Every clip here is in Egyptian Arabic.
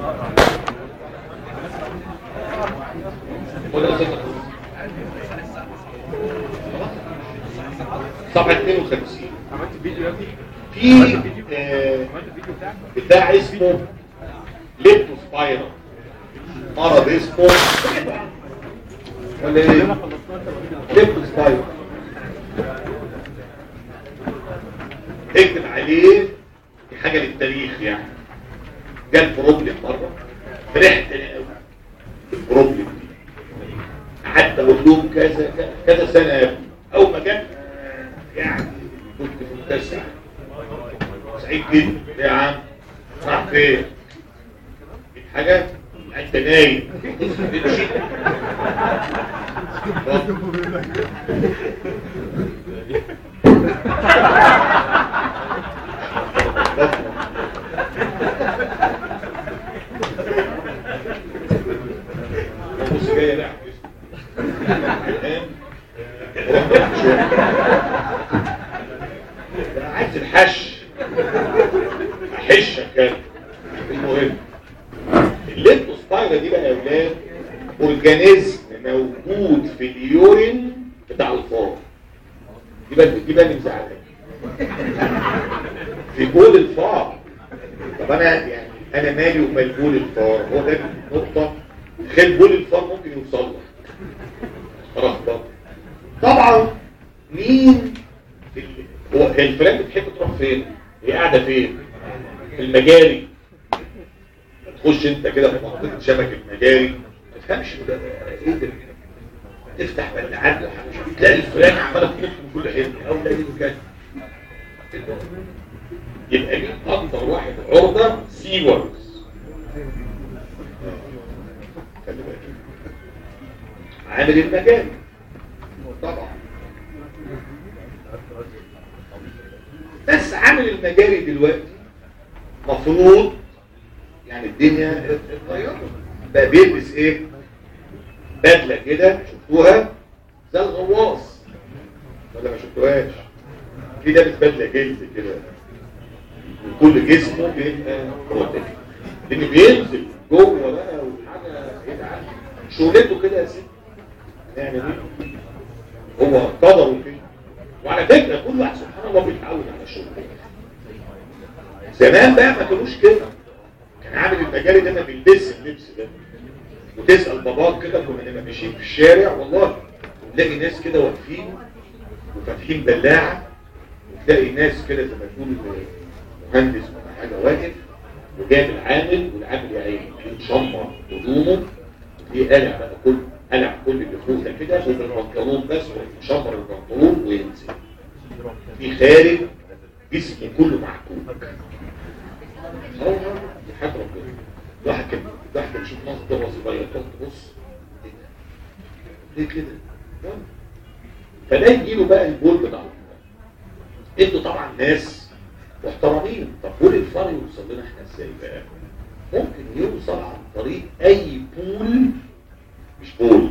صفحة 52 عملت فيديو يا ابني في آه، عملت الفيديو بتاعك بتاع اسمه ليبتوسبايرال مرض اسمه ولا انا ايه؟ خلصتها انت الفيديو ليبتوسبايرال اكتب عليه دي حاجة للتاريخ يعني جال بروبلم مرة فرحت انا قوي البروبلم دي قعدت اقول لهم كذا كذا- كذا سنة يا ابني اول ما جت يعني كنت في منتهى السعادة سعيد جدا يا عم راح فين جيت حاجة انت نايم تمشي بص جاي لا انا عايز الحش احشك كده المهم الليبتوسبايرا دي بقى يا اولاد اورجانيزم موجود في اليورين بتاع الفار دي بقى دي بقى من زعلان في بول الفار طب انا يعني انا مالي ومال بول الفار هو ده النقطه تخيل بول الفار ممكن يوصل لك خلاص بقى. طبعا مين في ال- هو هي الفئران بتحب تروح فين هي قاعده فين في المجاري تخش انت كده في منطقه شبك المجاري ما تفهمش ده ايه ده تفتح بلعات تلاقي الفئران عماله تنط من كل حته او تلاقي كده يبقى مين اكتر واحد عرضه سيورز خلي بالك عامل المجال طبعا بس عامل المجاري دلوقتي مفروض يعني الدنيا اتغيرت بقى بيلبس ايه بدله كده شفتوها زي الغواص ولا ما شفتوهاش في لابس بدله جلد كده وكل جسمه بيبقى بروتين لان بينزل جوه بقى وحاجه يدعم شغلته كده يا سيدي هنعمل ايه هو قدره كده وعلى فكره كل واحد سبحان الله بيتعود على الشغل زمان بقى ما كانوش كده كان عامل المجاري ده ما بيلبسش اللبس ده وتسال باباك كده كنا نبقى ماشيين في الشارع والله تلاقي ناس كده واقفين وفاتحين بلاعه وتلاقي ناس كده زي ما تقول مهندس ولا حاجه واقف وجايب العامل والعامل يا عيني يتشمر هدومه دي قلع بقى كل قلع كل اللي فوق ده كده وبالبنطلون بس ويشمر البنطلون وينزل في خارج جسمه كله محكوك هو دي حاجه ربنا واحد كان واحد كان يشوف ناس ده صغير تقعد تبص ايه ده؟ ليه كده؟ فده يجيله بقى البول بتاع الفار. انتوا طبعا ناس محترمين طب بول الفار يوصل لنا احنا ازاي بقى؟ ممكن يوصل عن طريق اي بول مش بول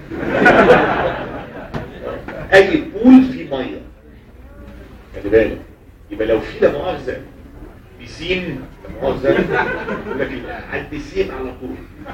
اي بول فيه ميه خلي بالك يبقى لو في لا مؤاخذه بيسين لا مؤاخذه يقول لك يبقى على البيسين على طول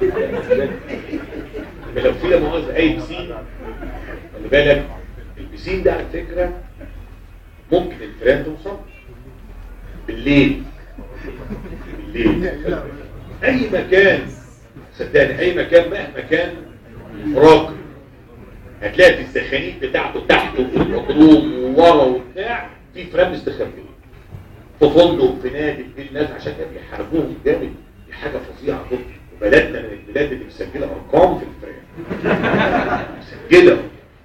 يبقى لو في لا مؤاخذه اي بيسين خلي بالك البيسين ده على فكره ممكن الفئران توصل بالليل بالليل اي مكان صدقني اي مكان مهما كان راقي هتلاقي في السخانيت بتاعته تحت وفي البطروم وورا وبتاع في فرام مستخبيه في فندق في نادي في الناس عشان كانوا بيحاربوهم جامد دي حاجه فظيعه جدا وبلدنا من البلاد اللي مسجله ارقام في الفرام مسجله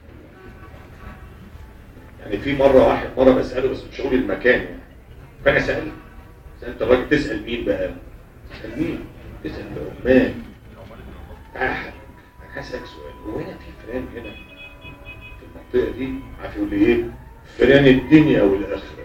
يعني في مره واحد مره بساله بس مش هقول المكان يعني فانا سالت سالت الراجل تسال مين بقى؟ تسال مين؟ تسال العمال تعالى يا حاج انا هسالك سؤال هو هنا في فران هنا في المنطقه دي عارف يقول لي ايه؟ فران الدنيا والاخره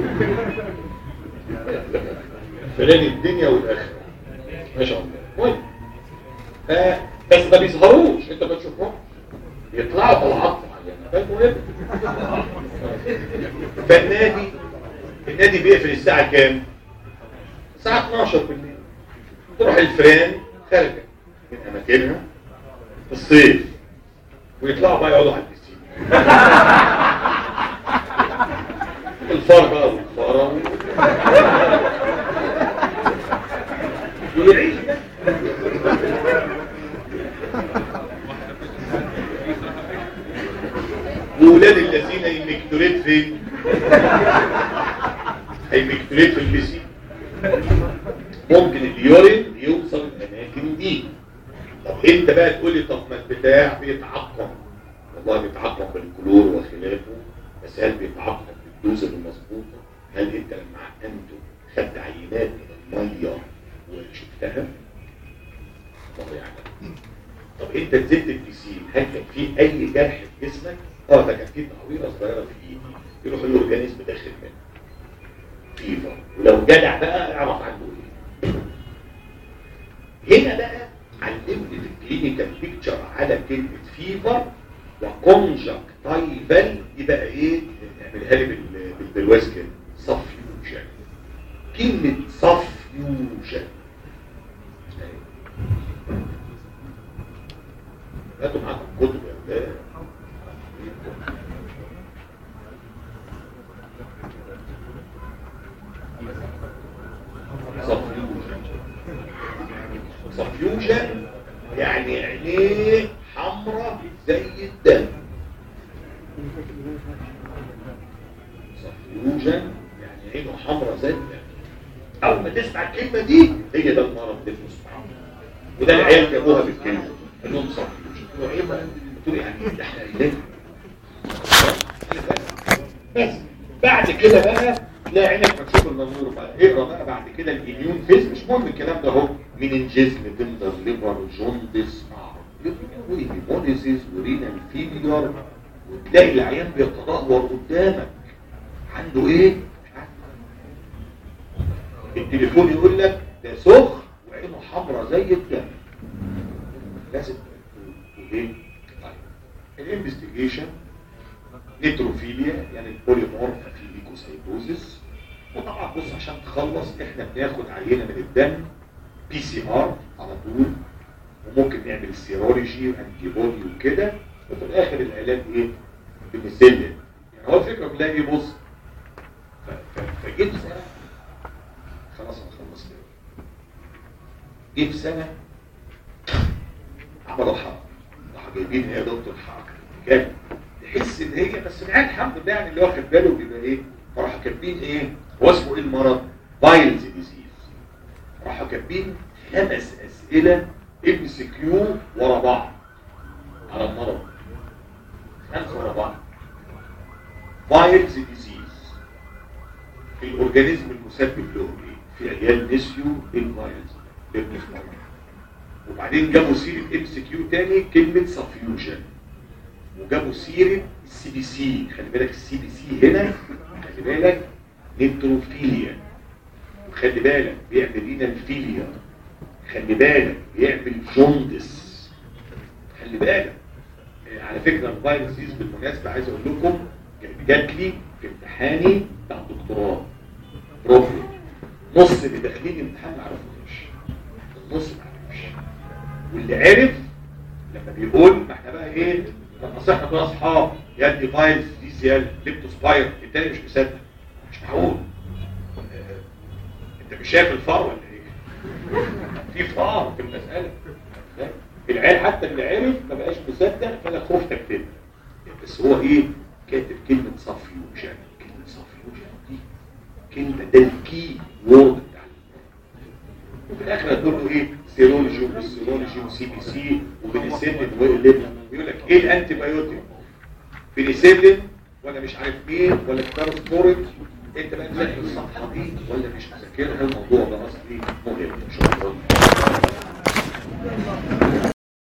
فران الدنيا والاخره ما شاء الله المهم آه بس ما بيظهروش انت ما تشوفهمش يطلعوا طلعات معينه ده المهم فالنادي النادي بيقفل الساعه كام؟ الساعه 12 بالليل تروح الفئران خارجه من اماكنها في الصيف ويطلعوا بقى يقعدوا على البسين الفار بقى والفاره ويعيش بقى. وولاد الذين يمكتوريت فين هيمكتوريت في البسين ممكن اليورين يوصل الاماكن دي طب انت بقى تقول لي طب ما البتاع بيتعقم والله بيتعقم بالكلور وخلافه بس هل بيتعقم بالدوز المظبوطه هل انت لما عقمته خدت عينات من الميه وشفتها الله يعلم طب انت نزلت البسين هل كان في اي جرح في جسمك اه ده كان في تعويره صغيره في ايدي يروح الاورجانيزم داخل منه فيفر ولو جدع بقى اعرف عنده ايه هنا بقى علمني في الكلينيكال بيكتشر على كلمه فيفر وكونجكتايفال دي بقى ايه نعملها لي بال- بالبرواز كده صفيوجن كلمه صفيوجن هاتوا معاكم كتب يا ولاد صفيوجن صفيوجن يعني عينيه حمراء زي الدم صفيوجن يعني عينه حمراء زي الدم اول ما تسمع الكلمه دي هي ده المرض اللي اسمه وده العيال جابوها بالكلمه قال لهم صفيوجن قلت له ايه بقى؟ قلت له يعني ده احنا قايلين بس بعد كده بقى تلاقي عينك مكشوف المنظور بقى اقرا بقى بعد كده الاميون فيز مش مهم الكلام ده اهو مينينجيزم تندر ليفر جوندس هيمونيزيس ورينال فيلير وتلاقي العيان بيتدهور قدامك عنده ايه؟ مش عارف. التليفون يقول لك ده سخ وعينه حمراء زي الدم لازم ايه؟ طيب الانفستيجيشن نيتروفيليا يعني البوليمورف في ليكوسايتوزيس وطبعا بص عشان تخلص احنا بناخد عينه من الدم بي سي ار على طول وممكن نعمل سيرولوجي وانتي بودي وكده وفي الاخر العلاج ايه؟ بنسلم يعني هو الفكره كلها ايه بص ف- ف- فجيت سنه خلاص انا خلصت جيت سنه عملوا حركه راحوا جايبين ايه يا دكتور حركه جامد تحس ان هي بس العيال الحمد لله يعني اللي واخد باله بيبقى ايه راحوا كاتبين ايه هو اسمه ايه المرض فايلز ديزيز راحوا كاتبين خمس اسئله ام سي كيو ورا بعض على المرض خمسه ورا بعض فايلز ديزيز الاورجانيزم المسبب له ايه في عيال نسيوا الفايلز بالنسبه وبعدين جابوا سيره ام سي كيو تاني كلمه سفيوجن وجابوا سيره السي بي سي خلي بالك السي بي سي هنا خلي بالك نيتروفيليا وخلي بالك بيعمل رينال فيليا خلي بالك بيعمل جوندس خلي بالك آه، على فكره الفيروس ديز بالمناسبه عايز اقول لكم كانت جات لي في امتحاني بتاع الدكتوراه بروفلي نص اللي داخلين الامتحان ما عرفوش النص ما عرفوش واللي عرف لما بيقول ما احنا بقى ايه لما صحنا كنا اصحاب يا دي فايلز دي سيال ليبتوسباير التاني مش مصدق مش معقول آه، انت مش شايف الفار ولا ايه في فار في المساله لا. العيال حتى اللي عرف ما بقاش مصدق فانا خفت اكتبها بس هو ايه كاتب كلمه صفيوجن كلمه صفيوجن دي كلمه ده الكي وورد بتاع وفي الاخر هتقول له ايه سيرولوجي وسيرولوجي وسي بي سي وبنسلين ويقلب يقول لك ايه الانتي بايوتيك بنسلين ولا مش عارف مين ولا كارسبوريك انت بقى تذاكر الصفحه دي ولا مش مذاكرها الموضوع ده اصلي مهم شكرا